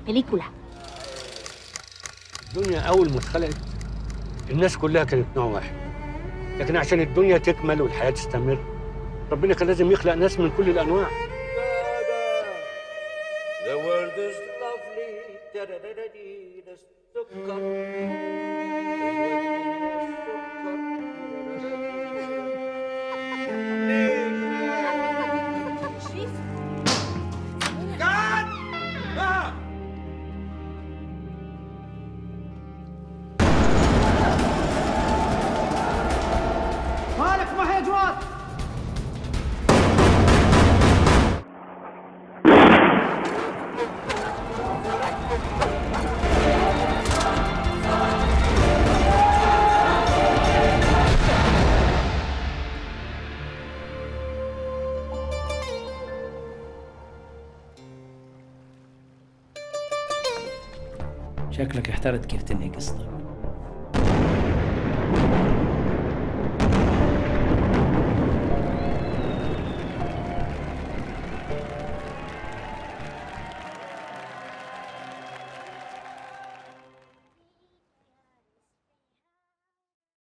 película. الدنيا أول ما اتخلقت الناس كلها كانت نوع واحد لكن عشان الدنيا تكمل والحياة تستمر ربنا كان لازم يخلق ناس من كل الأنواع The world is lovely. Da-da-da-da-dee, the سكر. مالك ما هي جواد شكلك احترت كيف تنهي قصتك